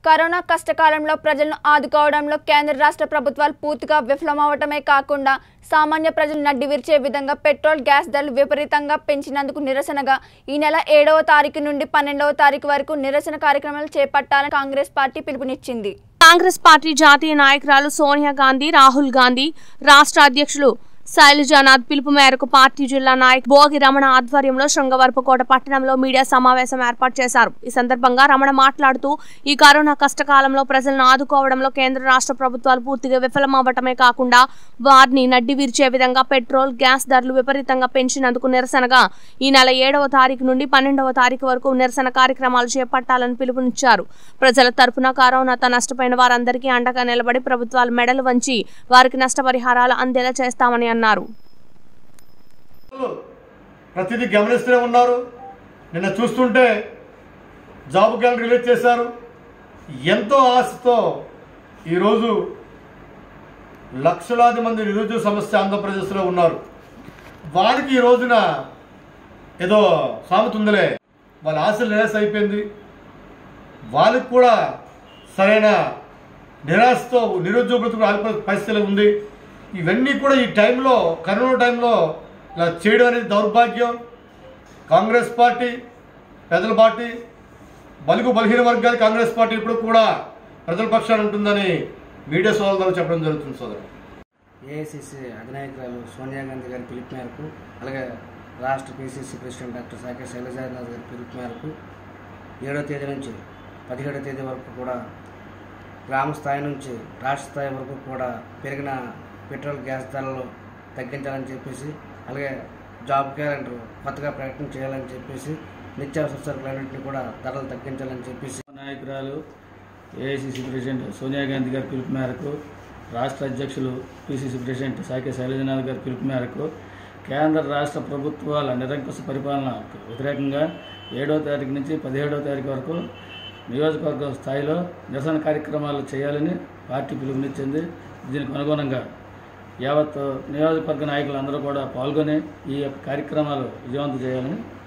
corona కష్టకాలంలో ప్రజలను ఆదుకోవడంలో కేంద్ర రాష్ట్ర ప్రభుత్వాలు పూర్తిగా విఫలమవటమే కాకుండా సామాన్య ప్రజలు నడ్డి విరిచే విధంగా పెట్రోల్ గ్యాస్ ధరలు విపరీతంగా పెంచినందుకు నిరసనగా ఈ నెల ఏడవ తారీఖు నుండి పన్నెండవ తారీఖు వరకు నిరసన కార్యక్రమాలు చేపట్టాలని కాంగ్రెస్ పార్టీ పిలుపునిచ్చింది కాంగ్రెస్ పార్టీ జాతీయ నాయకురాలు సోనియా గాంధీ రాహుల్ గాంధీ రాష్ట్ర అధ్యక్షులు శైలజానాథ్ పిలుపు మేరకు పార్టీ జిల్లా నాయక్ భోగి రమణ ఆధ్వర్యంలో శృంగవరపుకోట పట్టణంలో మీడియా సమావేశం ఏర్పాటు చేశారు ఈ సందర్భంగా రమణ మాట్లాడుతూ ఈ కరోనా కష్టకాలంలో ప్రజలను ఆదుకోవడంలో కేంద్ర రాష్ట్ర ప్రభుత్వాలు పూర్తిగా విఫలమవ్వటమే కాకుండా వారిని నడ్డి విరిచే విధంగా పెట్రోల్ గ్యాస్ ధరలు విపరీతంగా పెంచినందుకు నిరసనగా ఈ నెల ఏడవ తారీఖు నుండి పన్నెండవ తారీఖు వరకు నిరసన కార్యక్రమాలు చేపట్టాలని పిలుపునిచ్చారు ప్రజల తరపున కరోనాతో నష్టపోయిన వారందరికీ అండగా నిలబడి ప్రభుత్వాలు మెడలు వంచి వారికి నష్టపరిహారాలు అందేలా చేస్తామని అన్నారు ప్రతిదీ గమనిస్తూనే ఉన్నారు నిన్న చూస్తుంటే జాబ్ క్యాలెండర్ రిలీజ్ చేశారు ఎంతో ఆశతో ఈరోజు లక్షలాది మంది నిరుద్యోగ సమస్య ఆంధ్రప్రదేశ్లో ఉన్నారు వారికి ఈ రోజున ఏదో సామెత ఉందిలే వాళ్ళ ఆశలు నిరాశ అయిపోయింది వాళ్ళకి కూడా సరైన నిరాశతో నిరుద్యోగులతో ఆగిపోయే పరిస్థితి ఉంది ఇవన్నీ కూడా ఈ టైంలో కరోనా టైంలో ఇలా చేయడం అనేది దౌర్భాగ్యం కాంగ్రెస్ పార్టీ పెద్దల పార్టీ బలుగు బలహీన వర్గాలు కాంగ్రెస్ పార్టీ ఇప్పుడు కూడా ప్రజల పక్షాన ఉంటుందని మీడియా సోదరుల ద్వారా చెప్పడం జరుగుతుంది సోదరు ఏఐసిసి అధినాయకురాలు సోనియా గాంధీ గారి పిలుపు మేరకు అలాగే రాష్ట్ర PCC president doctor Sake Sailajanath గారి పిలుపు మేరకు ఏడో తేదీ నుంచి పదిహేడో తేదీ వరకు కూడా గ్రామ స్థాయి నుంచి రాష్ట్ర స్థాయి వరకు కూడా పెరిగిన పెట్రోల్ గ్యాస్ ధరలు తగ్గించాలని చెప్పేసి అలాగే జాబ్ క్యాలెండర్ కొత్తగా ప్రకటన చేయాలని చెప్పేసి నిత్యావసర సరుకులన్నింటినీ కూడా ధరలు తగ్గించాలని చెప్పేసి నాయకురాలు ఏఐసిసి ప్రెసిడెంట్ సోనియా గాంధీ గారి పిలుపు మేరకు రాష్ట్ర అధ్యక్షులు పిసిసి ప్రెసిడెంట్ సాకే శైలజనాథ్ గారి పిలుపు మేరకు కేంద్ర రాష్ట్ర ప్రభుత్వాల నిరంకుశ పరిపాలన వ్యతిరేకంగా ఏడో తారీఖు నుంచి పదిహేడో తారీఖు వరకు నియోజకవర్గ స్థాయిలో నిరసన కార్యక్రమాలు చేయాలని పార్టీ పిలుపునిచ్చింది దీనికి అనుగుణంగా యావత్ నియోజకవర్గ నాయకులందరూ కూడా పాల్గొని ఈ యొక్క కార్యక్రమాలు విజయవంతం చేయాలని